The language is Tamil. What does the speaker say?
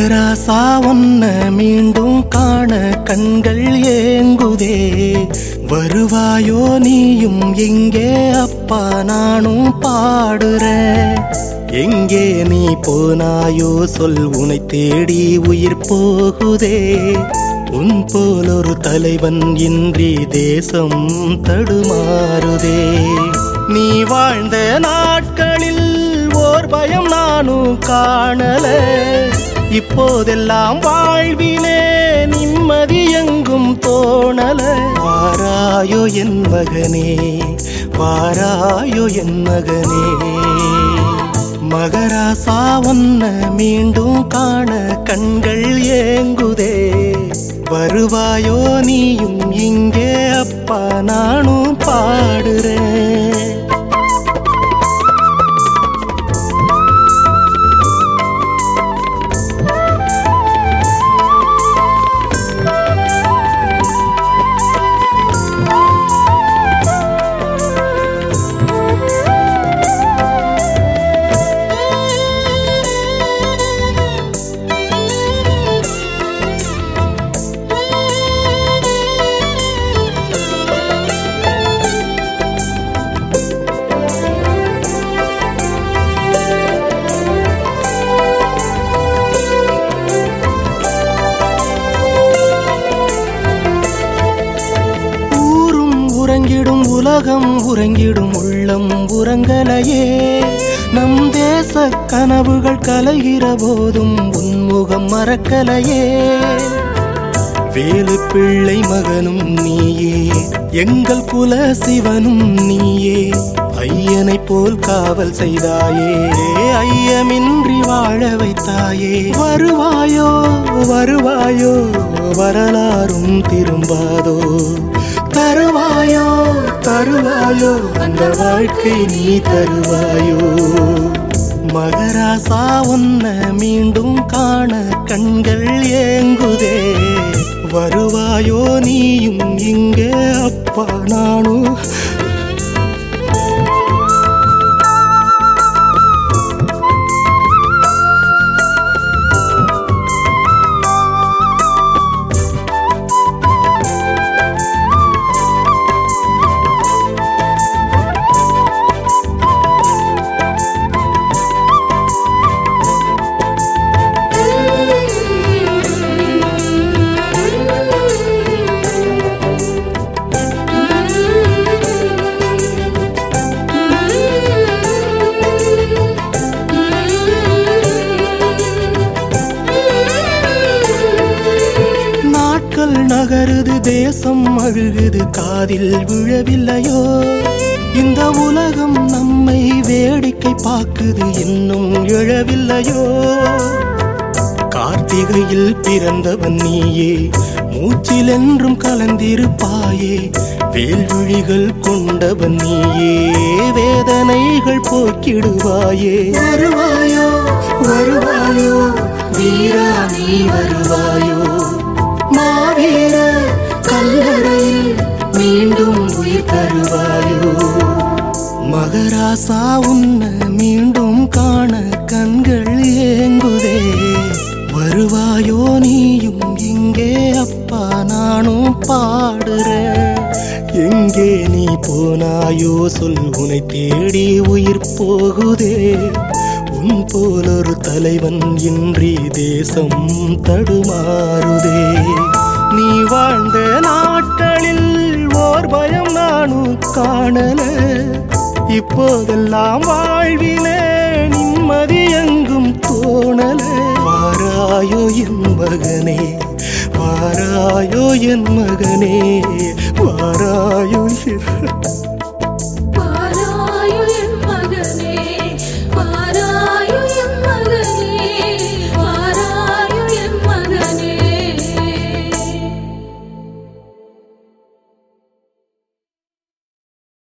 மகராசா ஒன்ன மீண்டும் காண கண்கள் ஏங்குதே வருவாயோ நீயும் எங்கே அப்பா நானும் பாடுறேன் எங்கே நீ போனாயோ சொல் உனை தேடி உயிர் போகுதே உன் போல் ஒரு தலைவன் இன்றி தேசம் தடுமாறுதே நீ வாழ்ந்த நாட்களில் ஓர் பயம் நானும் காணல இப்போதெல்லாம் வாழ்விலே நிம்மதி எங்கும் தோணல வாராயோ என் மகனே வாராயோ என் மகனே மகராசா ஒன்ன மீண்டும் காண கண்கள் ஏங்குதே வருவாயோ நீயும் இங்கே அப்பா நானும் பாடுறேன் ஊரும் உறங்கிடும் உலகம் உறங்கிடும் உள்ளம் உறங்கலையே நம் தேச கனவுகள் கலைகிற போதும் உன்முகம் மறக்கலையே வேலு பிள்ளை மகனும் நீயே எங்கள் குல சிவனும் நீயே ஐயனை போல் காவல் செய்தாயே ஐயமின்றி வாழ வைத்தாயே வருவாயோ வருவாயோ வரலாறும் திரும்பாதோ தருவாயோ தருவாயோ அந்த வாழ்க்கை நீ தருவாயோ மகராசா உன்ன மீண்டும் காண கண்கள் ஏங்குதே வருவாயோ நீயும் இங்கே அப்பா நானும் நாட்கள் நகருது தேசம் அழுகுது காதில் விழவில்லையோ இந்த உலகம் நம்மை வேடிக்கை பார்க்குது இன்னும் எழவில்லையோ கார்த்திகையில் பிறந்தவன் நீயே மூச்சில் என்றும் கலந்திருப்பாயே வேல்விழிகள் கொண்டவன் நீயே வேதனைகள் போக்கிடுவாயே வருவாயோ வருவாயோ வீரா நீ வருவாயோ மாவீர கல்லறையில் மீண்டும் உயிர் தருவாயோ மகராசா உன்ன மீண்டும் காண கண்கள் ஏங்குதே வருவாயோ நீயும் இங்கே அப்பா நானும் பாடுறேன் எங்கே நீ போனாயோ சொல் உனை தேடி உயிர் போகுதே உன் போல் ஒரு தலைவன் இன்றி தேசம் தடுமாறுதே நீ வாழ்ந்த நாட்களில் ஓர் பயம் நானும் காணல இப்போதெல்லாம் வாழ்விலே நிம்மதி எங்கும் தோணல வாராயோ என் மகனே வாராயோ என் மகனே வாராயோ என்